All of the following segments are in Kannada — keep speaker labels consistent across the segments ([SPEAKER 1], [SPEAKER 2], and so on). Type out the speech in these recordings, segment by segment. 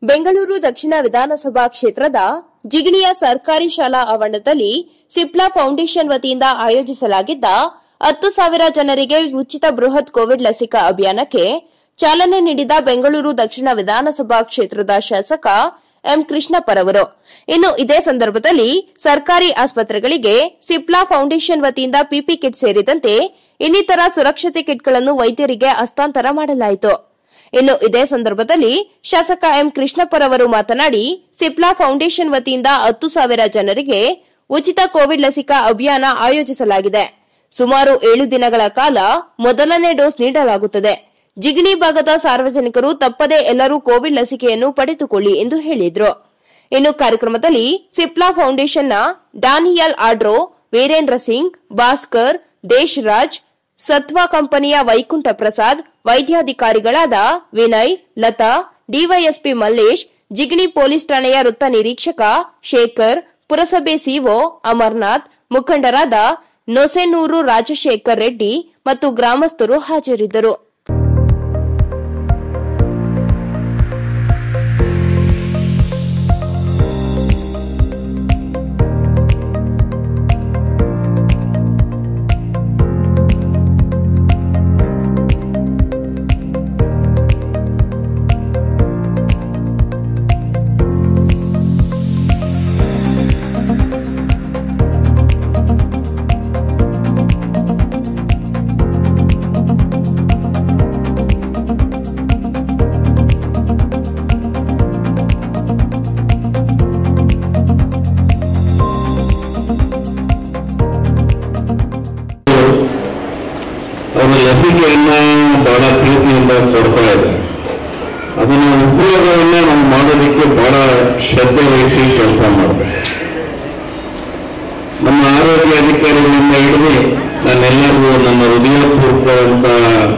[SPEAKER 1] ಬೆಂಗಳೂರು ದಕ್ಷಿಣ ವಿಧಾನಸಭಾ ಕ್ಷೇತ್ರದ ಜಿಗಣಿಯ ಸರ್ಕಾರಿ ಶಾಲಾ ಆವರಣದಲ್ಲಿ ಸಿಪ್ಲಾ ಫೌಂಡೇಶನ್ ವತಿಯಿಂದ ಆಯೋಜಿಸಲಾಗಿದ್ದ ಹತ್ತು ಸಾವಿರ ಜನರಿಗೆ ಉಚಿತ ಬೃಹತ್ ಕೋವಿಡ್ ಲಸಿಕಾ ಅಭಿಯಾನಕ್ಕೆ ಚಾಲನೆ ನೀಡಿದ ಬೆಂಗಳೂರು ದಕ್ಷಿಣ ವಿಧಾನಸಭಾ ಕ್ಷೇತ್ರದ ಶಾಸಕ ಎಂ ಕೃಷ್ಣಪ್ಪರವರು ಇನ್ನು ಇದೇ ಸಂದರ್ಭದಲ್ಲಿ ಸರ್ಕಾರಿ ಆಸ್ಪತ್ರೆಗಳಿಗೆ ಸಿಪ್ಲಾ ಫೌಂಡೇಶನ್ ವತಿಯಿಂದ ಪಿಪಿ ಕಿಟ್ ಸೇರಿದಂತೆ ಇನ್ನಿತರ ಸುರಕ್ಷತೆ ಕಿಟ್ಗಳನ್ನು ವೈದ್ಯರಿಗೆ ಹಸ್ತಾಂತರ ಮಾಡಲಾಯಿತು ಇನ್ನು ಇದೇ ಸಂದರ್ಭದಲ್ಲಿ ಶಾಸಕ ಎಂ ಕೃಷ್ಣಪ್ಪರವರು ಮಾತನಾಡಿ ಸಿಪ್ಲಾ ಫೌಂಡೇಶನ್ ವತಿಯಿಂದ ಹತ್ತು ಸಾವಿರ ಜನರಿಗೆ ಉಚಿತ ಕೋವಿಡ್ ಲಸಿಕಾ ಅಭಿಯಾನ ಆಯೋಜಿಸಲಾಗಿದೆ ಸುಮಾರು ಏಳು ದಿನಗಳ ಕಾಲ ಮೊದಲನೇ ಡೋಸ್ ನೀಡಲಾಗುತ್ತದೆ ಜಿಗಣಿ ಭಾಗದ ಸಾರ್ವಜನಿಕರು ತಪ್ಪದೇ ಎಲ್ಲರೂ ಕೋವಿಡ್ ಲಸಿಕೆಯನ್ನು ಪಡೆದುಕೊಳ್ಳಿ ಎಂದು ಹೇಳಿದ್ರು ಇನ್ನು ಕಾರ್ಯಕ್ರಮದಲ್ಲಿ ಸಿಪ್ಲಾ ಫೌಂಡೇಶನ್ನ ಡಾನಿಯಲ್ ಆಡ್ರೋ ವೀರೇಂದ್ರ ಸಿಂಗ್ ಭಾಸ್ಕರ್ ದೇಶ್ ರಾಜ್ ಸತ್ವ ಕಂಪನಿಯ ವೈಕುಂಠ ಪ್ರಸಾದ್ ವೈದ್ಯಾಧಿಕಾರಿಗಳಾದ ವಿನಯ್ ಲತಾ ಡಿವೈಎಸ್ಪಿ ಮಲ್ಲೇಶ್ ಜಿಗಣಿ ಪೊಲೀಸ್ ಠಾಣೆಯ ವೃತ್ತ ನಿರೀಕ್ಷಕ ಶೇಖರ್ ಪುರಸಭೆ ಸಿಒ ಅಮರ್ನಾಥ್ ಮುಖಂಡರಾದ ನೊಸೆನೂರು ರಾಜಶೇಖರ್ ರೆಡ್ಡಿ ಮತ್ತು ಗ್ರಾಮಸ್ಥರು ಹಾಜರಿದ್ದರು
[SPEAKER 2] ಅವರು ಲಸಿಕೆಯನ್ನ ಬಹಳ ಪ್ರೀತಿಯಿಂದ ಕೊಡ್ತಾ ಇದ್ದಾರೆ ಅದನ್ನ ಉಪಯೋಗವನ್ನ ನಾವು ಮಾಡೋದಕ್ಕೆ ಬಹಳ ಶ್ರದ್ಧೆ ವಹಿಸಿ ಕೆಲಸ ಮಾಡಬೇಕು ನಮ್ಮ ಆರೋಗ್ಯ ಅಧಿಕಾರಿಗಳಿಂದ ಹಿಡಿದು ನಾನೆಲ್ಲರಿಗೂ ನನ್ನ ಹೃದಯಪೂರ್ವಕವಾದಂತ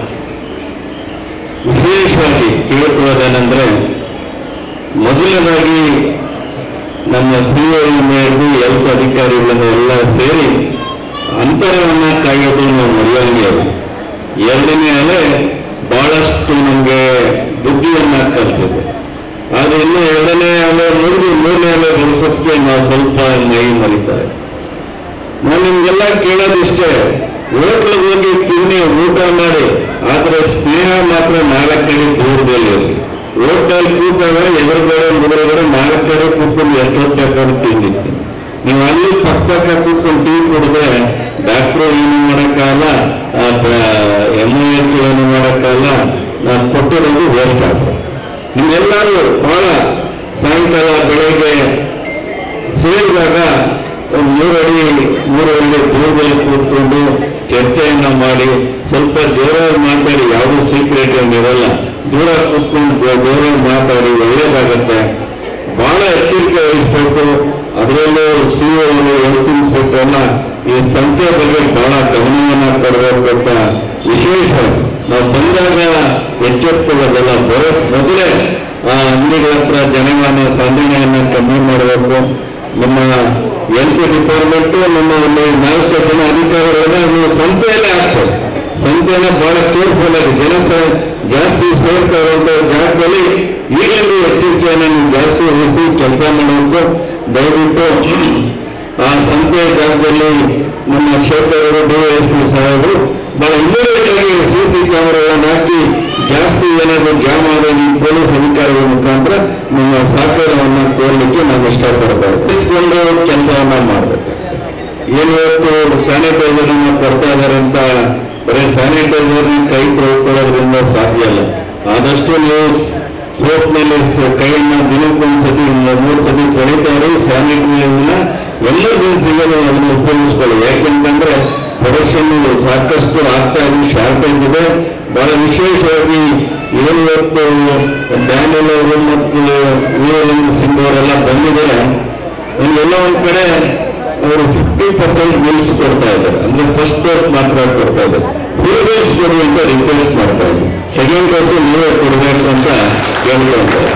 [SPEAKER 2] ವಿಶೇಷವಾಗಿ ಕೇಳ್ಕೊಳ್ಳೋದೇನೆಂದ್ರೆ ಮೊದಲನೇದಾಗಿ ನಮ್ಮ ಸಿಒಯಿಂದ ಹಿಡಿದು ಹೆಲ್ತ್ ಅಧಿಕಾರಿಗಳಿಂದ ಎಲ್ಲ ಸೇರಿ ಅಂತರವನ್ನ ಕಾಯೋದು ನಾವು ಮರೆಯಂಗೆ ಎರಡನೇ ಅಲೆ ಬಹಳಷ್ಟು ನಮಗೆ ಬುದ್ಧಿಯನ್ನ ಕಲಿಸಿದೆ ಆದ್ರೆ ಇನ್ನು ಎರಡನೇ ಅಲೆ ಮುಗಿದು ಮೂರನೇ ಅಲೆ ಬಳಸೋದಕ್ಕೆ ನಾವು ಸ್ವಲ್ಪ ಮೈ ಮರಿತಾರೆ ನಾನು ನಿಮ್ಗೆಲ್ಲ ಕೇಳೋದಿಷ್ಟೇ ಹೋಟ್ಲಿಗೆ ಹೋಗಿ ತಿನ್ನಿ ಊಟ ಮಾಡಿ ಆದ್ರೆ ಸ್ನೇಹ ಮಾತ್ರ ನಾಲ್ಕು ಕಡೆ ದೂರದಲ್ಲಿ ಇರಲಿ ಹೋಟೆಲ್ ಕೂತಾಗ ಎದುರುಗಡೆ ಮುದುರುಗಡೆ ನಾಲ್ಕು ಕಡೆ ಕೂತ್ಕೊಂಡು ಎಷ್ಟೊತ್ತು ಬೇಕಾದ್ರೂ ತಿಂದಿರ್ತೀನಿ ನೀವು ಅಲ್ಲಿ ಪಕ್ಕ ಪಕ್ಕ ಕೂತ್ಕೊಂಡು ಟೀ ಕುಡಿದ್ರೆ ಡಾಕ್ಟ್ರು ಏನು ಮಾಡೋಕ್ಕಾಗಲ್ಲ ಎಮ್ ಎಚ್ ಏನು ಮಾಡೋಕ್ಕಾಗಲ್ಲ ನಾನು ಕೊಟ್ಟಿರೋದು ವೇಸ್ಟ್ ಆಗ್ತದೆ ನಿಮ್ಮೆಲ್ಲರೂ ಬಹಳ ಸಾಯಂಕಾಲ ಬೆಳಗ್ಗೆ ಸೇರಿದಾಗ ಒಂದು ಮೂರಡಿ ಮೂರುವರೆ ದೂರದಲ್ಲಿ ಕೂತ್ಕೊಂಡು ಚರ್ಚೆಯನ್ನ ಮಾಡಿ ಸ್ವಲ್ಪ ಜೋರಾಗಿ ಮಾತಾಡಿ ಯಾವುದೂ ಸೀಕ್ರೆಟ್ ಏನಿರಲ್ಲ ದೂರ ಕೂತ್ಕೊಂಡು ಜೋರಾಗಿ ಮಾತಾಡಿ ಒಳ್ಳೇದಾಗತ್ತೆ ಬಹಳ ಎಚ್ಚರಿಕೆ ವಹಿಸ್ಬೇಕು ಅದರಲ್ಲೂ ಸಿಒ ಹೆಲ್ತ್ ಇನ್ಸ್ಪೆಕ್ಟರ್ ಎಲ್ಲ ಈ ಸಂಖ್ಯೆ ಬಗ್ಗೆ ಬಹಳ ಗಮನವನ್ನ ಕೊಡಬೇಕು ಅಂತ ವಿಶೇಷ ನಾವು ಬಂದಾಗ ಎಚ್ಚೆತ್ಕೊಳ್ಳೋದಲ್ಲ ಬರೋ ಮೊದಲೇ ಆ ಅಂಗಡಿಗಳ ಹತ್ರ ಜನಗಳನ್ನ ಸಂದಣೆಯನ್ನ ಕಮ್ಮಿ ಮಾಡಬೇಕು ನಮ್ಮ ಹೆಲ್ತ್ ಡಿಪಾರ್ಟ್ಮೆಂಟ್ ನಮ್ಮ ಒಂದು ನಾಲ್ಕು ಜನ ಅಧಿಕಾರಿಗಳನ್ನ ನೀವು ಸಂತೆಯಲ್ಲೇ ಹಾಕ್ಬೇಕು ಸಂತೆಯನ್ನ ಬಹಳ ಕೇರ್ಫುಲ್ ಆಗಿ ಜನ ಸ- ಜಾಸ್ತಿ ಸೇರ್ತಾ ಇರುವಂತ ಜಾಗದಲ್ಲಿ ಈಗಲೂ ಎಚ್ಚರಿಕೆಯನ್ನು ನೀವು ಜಾಸ್ತಿ ವಹಿಸಿ ಕೆಲಸ ಮಾಡಬೇಕು ದಯವಿಟ್ಟು ಆ ಸಂತೆ ಜಾಗದಲ್ಲಿ ನಮ್ಮ ಶೇಖರ್ ಅವರು ಡಿವೈಎಸ್ಪಿ ಸಾಹೇಬರು ಬಹಳ ಇಮಿಡಿಯೇಟ್ ಆಗಿ ಸಿ ಸಿ ಕ್ಯಾಮೆರಾಗಳನ್ನು ಹಾಕಿ ಜಾಸ್ತಿ ಏನಾದರೂ ಜಾಮ್ ಆದ ಈ ಪೊಲೀಸ್ ಅಧಿಕಾರಿಗಳ ಮುಖಾಂತರ ನಿಮ್ಮ ಸಹಕಾರವನ್ನು ಕೋರಲಿಕ್ಕೆ ನಾನು ಇಷ್ಟಪಡ್ತಾರೆ ಇಟ್ಕೊಂಡು ಕೆಲಸವನ್ನ ಮಾಡಬೇಕು ಏನು ಇವತ್ತು ಸ್ಯಾನಿಟೈಸರ್ ಕೊಡ್ತಾ ಇದಾರೆ ಅಂತ ಬರೀ ಸ್ಯಾನಿಟೈಸರ್ ಕೈ ತೊಳ್ಕೊಳ್ಳೋದ್ರಿಂದ ಸಾಧ್ಯ ಇಲ್ಲ ಆದಷ್ಟು ನೀವು ಸೋಪ್ನಲ್ಲಿ ಕೈಯನ್ನ ದಿನಕ್ಕೊಂದ್ಸತಿ ಮೂರು ಸತಿ ತೊಳಿತಾರೆ ಸ್ಯಾನಿಟೈಸರ್ನ ಎಲ್ಲ ದಿನಸಿಗಳು ಅದನ್ನು ಉಪಯೋಗಿಸ್ಕೊಳ್ಳಿ ಯಾಕೆಂತಂದ್ರೆ ಪ್ರೊಡಕ್ಷನ್ ಸಾಕಷ್ಟು ಆಗ್ತಾ ಇದೆ ಶಾರ್ಟೇಜ್ ಇದೆ ಬಹಳ ವಿಶೇಷವಾಗಿ ಏನು ಇವತ್ತು ಡ್ಯಾನಿಯಲ್ ಅವರು ಮತ್ತು ವೀರೇಂದ್ರ ಸಿಂಗ್ ಅವರೆಲ್ಲ ಬಂದಿದ್ದಾರೆ ಎಲ್ಲ ಒಂದ್ ಕಡೆ ಅವರು ಫಿಫ್ಟಿ ಪರ್ಸೆಂಟ್ ಬಿಲ್ಸ್ ಕೊಡ್ತಾ ಇದ್ದಾರೆ ಅಂದ್ರೆ ಫಸ್ಟ್ ಡೋಸ್ ಮಾತ್ರ ಕೊಡ್ತಾ ಇದ್ದಾರೆ ಫುಲ್ ಡೋಸ್ ಕೊಡಿ ಅಂತ ರಿಕ್ವೆಸ್ಟ್ ಮಾಡ್ತಾ ಇದ್ದಾರೆ ಸೆಕೆಂಡ್ ಡೋಸ್ ನೀವೇ ಕೊಡಬೇಕು ಅಂತ ಕೇಳ್ಕೊಳ್ತಾರೆ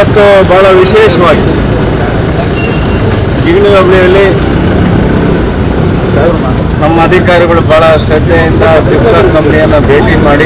[SPEAKER 3] ಇವತ್ತು ಬಹಳ ವಿಶೇಷವಾಗಿ ಜಿಗಣಿ ಹೋಬಳಿಯಲ್ಲಿ ನಮ್ಮ ಅಧಿಕಾರಿಗಳು ಬಹಳ ಶ್ರದ್ಧೆಯಿಂದ ಸಿಪ್ಕಾರ್ ಕಂಪ್ನಿಯನ್ನು ಭೇಟಿ ಮಾಡಿ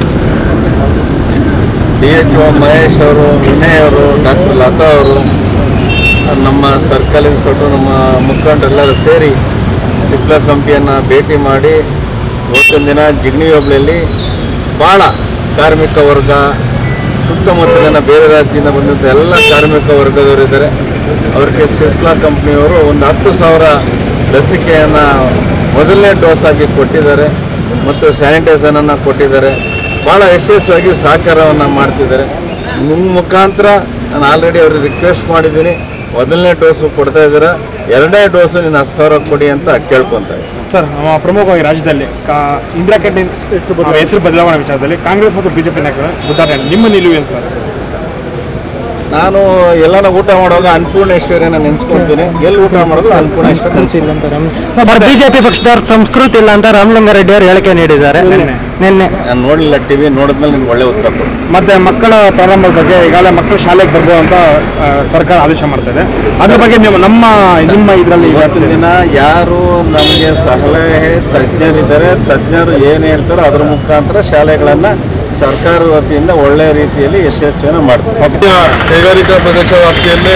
[SPEAKER 3] ಡಿ ಎಚ್ ಒ ಮಹೇಶ್ ಅವರು ವಿನಯ್ ಅವರು ಡಾಕ್ಟರ್ ಲತಾ ಅವರು ನಮ್ಮ ಸರ್ಕಲ್ ಇನ್ಸ್ಪೆಕ್ಟರ್ ನಮ್ಮ ಮುಖಂಡರೆಲ್ಲರೂ ಸೇರಿ ಸಿಪ್ಲಾ ಕಂಪ್ನಿಯನ್ನು ಭೇಟಿ ಮಾಡಿ ಇವತ್ತಿನ ದಿನ ಜಿಗಣಿ ಹೋಬಳಿಯಲ್ಲಿ ಭಾಳ ಕಾರ್ಮಿಕ ವರ್ಗ ಸುತ್ತಮುತ್ತಲಿನ ಬೇರೆ ರಾಜ್ಯದಿಂದ ಬಂದಂಥ ಎಲ್ಲ ಕಾರ್ಮಿಕ ವರ್ಗದವರು ಇದ್ದಾರೆ ಅವರಿಗೆ ಸಿಪ್ಲಾ ಕಂಪ್ನಿಯವರು ಒಂದು ಹತ್ತು ಸಾವಿರ ಲಸಿಕೆಯನ್ನು ಮೊದಲನೇ ಡೋಸ್ ಆಗಿ ಕೊಟ್ಟಿದ್ದಾರೆ ಮತ್ತು ಸ್ಯಾನಿಟೈಸರನ್ನು ಕೊಟ್ಟಿದ್ದಾರೆ ಭಾಳ ಯಶಸ್ವಿಯಾಗಿ ಸಹಕಾರವನ್ನು ಮಾಡ್ತಿದ್ದಾರೆ ನಿಮ್ಮ ಮುಖಾಂತರ ನಾನು ಆಲ್ರೆಡಿ ಅವ್ರಿಗೆ ರಿಕ್ವೆಸ್ಟ್ ಮಾಡಿದ್ದೀನಿ ಮೊದಲನೇ ಡೋಸು ಕೊಡ್ತಾ ಇದ್ದೀರಾ ಎರಡನೇ ಡೋಸು ನೀನು ಹತ್ತು ಸಾವಿರ ಕೊಡಿ ಅಂತ ಕೇಳ್ಕೊತಾ ಇದ್ದೀನಿ
[SPEAKER 4] ಸರ್ ನಮ್ಮ ಪ್ರಮುಖವಾಗಿ ರಾಜ್ಯದಲ್ಲಿ ಕಾ- ಇಂದಿರಾ ಕ್ಯಾಂಟೀನ್ ಹೆಸರು ಬದಲಾವಣೆ ವಿಚಾರದಲ್ಲಿ ಕಾಂಗ್ರೆಸ್ ಮತ್ತು ಬಿಜೆಪಿ ನಾಯಕರು ಗುದ್ದಾಟ ನಿಮ್ಮ ನಿಲುವು ಏನು ಸರ್
[SPEAKER 3] ನಾನು ಎಲ್ಲಾನ ಊಟ ಮಾಡುವಾಗ ಅನ್ನಪೂರ್ಣೇಶ್ವರಿನ ನೆನೆಸ್ಕೊಳ್ತೀನಿ ಎಲ್ಲಿ ಊಟ ಮಾಡೋದು ಅನ್ನಪೂರ್ಣೇಶ್ವರಿ ನೆನ್ಸ್ಕೊಳ್ತೀನಿ.
[SPEAKER 5] ಬಿಜೆಪಿ ಪಕ್ಷದವ್ರ ಸಂಸ್ಕೃತಿ ಇಲ್ಲ ಅಂತ ರಾಮಲಿಂಗಾರೆಡ್ಡಿ ಅವರು ಹೇಳಿಕೆ ನೀಡಿದ್ದಾರೆ
[SPEAKER 4] ನಿನ್ನೆ.
[SPEAKER 5] ನಿನ್ನೆ
[SPEAKER 3] ನಾನು ನೋಡಲಿಲ್ಲ ಟಿವಿ ನೋಡಿದ್ಮೇಲೆ ನಿಮ್ಗೆ ಒಳ್ಳೆ ಉತ್ತರ ಕೊಡು
[SPEAKER 4] ಮತ್ತೆ ಮಕ್ಕಳ ಪ್ರಾರಂಭದ ಬಗ್ಗೆ ಈಗಾಗಲೇ ಮಕ್ಕಳು ಶಾಲೆಗೆ ಬರ್ಬೋದು ಅಂತ ಆ, ಸರ್ಕಾರ ಆದೇಶ ಮಾಡ್ತದೆ ಅದ್ರ ಬಗ್ಗೆ ನೀವು ನಮ್ಮ ನಿಮ್ಮ ಇದರಲ್ಲಿ
[SPEAKER 3] ಇವತ್ತಿನ ದಿನ ಯಾರು ನಮಗೆ ಸಲಹೆ ತಜ್ಞರಿದ್ದಾರೆ ತಜ್ಞರು ಏನು ಹೇಳ್ತಾರೋ ಅದ್ರ ಮುಖಾಂತರ ಶಾಲೆಗಳನ್ನು ಸರ್ಕಾರ ವತಿಯಿಂದ ಒಳ್ಳೆ ರೀತಿಯಲ್ಲಿ ಯಶಸ್ವಿಯನ್ನು ಮಾಡ್ತಾರೆ
[SPEAKER 6] ಕೈಗಾರಿಕಾ ಪ್ರದೇಶ ವ್ಯಾಪ್ತಿಯಲ್ಲಿ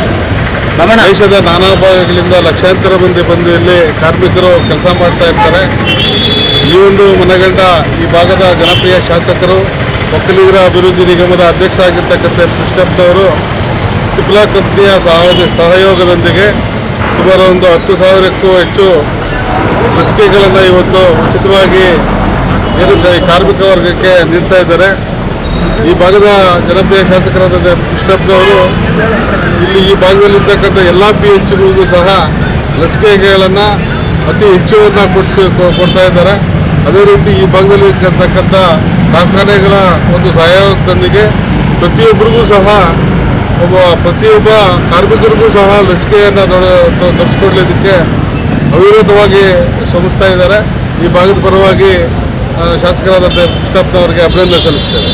[SPEAKER 6] ದೇಶದ ನಾನಾ ಭಾಗಗಳಿಂದ ಲಕ್ಷಾಂತರ ಮಂದಿ ಬಂದು ಇಲ್ಲಿ ಕಾರ್ಮಿಕರು ಕೆಲಸ ಮಾಡ್ತಾ ಇರ್ತಾರೆ ಈ ಒಂದು ಮನಗಂಡ ಈ ಭಾಗದ ಜನಪ್ರಿಯ ಶಾಸಕರು ಒಕ್ಕಲಿಗರ ಅಭಿವೃದ್ಧಿ ನಿಗಮದ ಅಧ್ಯಕ್ಷ ಆಗಿರ್ತಕ್ಕಂಥ ಕೃಷ್ಣಪ್ಪನವರು ಸಿಪ್ಲಾ ಕಂಪ್ನಿಯ ಸಹಯೋಗ ಸಹಯೋಗದೊಂದಿಗೆ ಸುಮಾರು ಒಂದು ಹತ್ತು ಸಾವಿರಕ್ಕೂ ಹೆಚ್ಚು ಲಸಿಕೆಗಳನ್ನು ಇವತ್ತು ಉಚಿತವಾಗಿ ಏನು ಈ ಕಾರ್ಮಿಕ ವರ್ಗಕ್ಕೆ ನೀಡ್ತಾ ಇದ್ದಾರೆ ಈ ಭಾಗದ ಜನಪ್ರಿಯ ಶಾಸಕರಾದ ಕೃಷ್ಣಪ್ಪನವರು ಇಲ್ಲಿ ಈ ಭಾಗದಲ್ಲಿರ್ತಕ್ಕಂಥ ಎಲ್ಲ ಪಿ ಎಚ್ಗಳಿಗೂ ಸಹ ಲಸಿಕೆಗಳನ್ನು ಅತಿ ಹೆಚ್ಚುವನ್ನು ಕೊಡಿಸಿ ಕೊಡ್ತಾ ಇದ್ದಾರೆ ಅದೇ ರೀತಿ ಈ ಭಾಗದಲ್ಲಿ ಇರ್ತಕ್ಕಂಥ ಕಾರ್ಖಾನೆಗಳ ಒಂದು ಸಹಯೋಗದೊಂದಿಗೆ ಪ್ರತಿಯೊಬ್ಬರಿಗೂ ಸಹ ಒಬ್ಬ ಪ್ರತಿಯೊಬ್ಬ ಕಾರ್ಮಿಕರಿಗೂ ಸಹ ಲಸಿಕೆಯನ್ನು ದೊರಕಿಸ್ಕೊಡ್ಲಿದ್ದಕ್ಕೆ ಅವಿರೋಧವಾಗಿ ಶ್ರಮಿಸ್ತಾ ಇದ್ದಾರೆ ಈ ಭಾಗದ ಪರವಾಗಿ ಆ, ಶಾಸಕರಾದ ಕೃಷ್ಣಪ್ಪನವರಿಗೆ ಅಭಿನಂದನೆ ಸಲ್ಲಿಸ್ತೇವೆ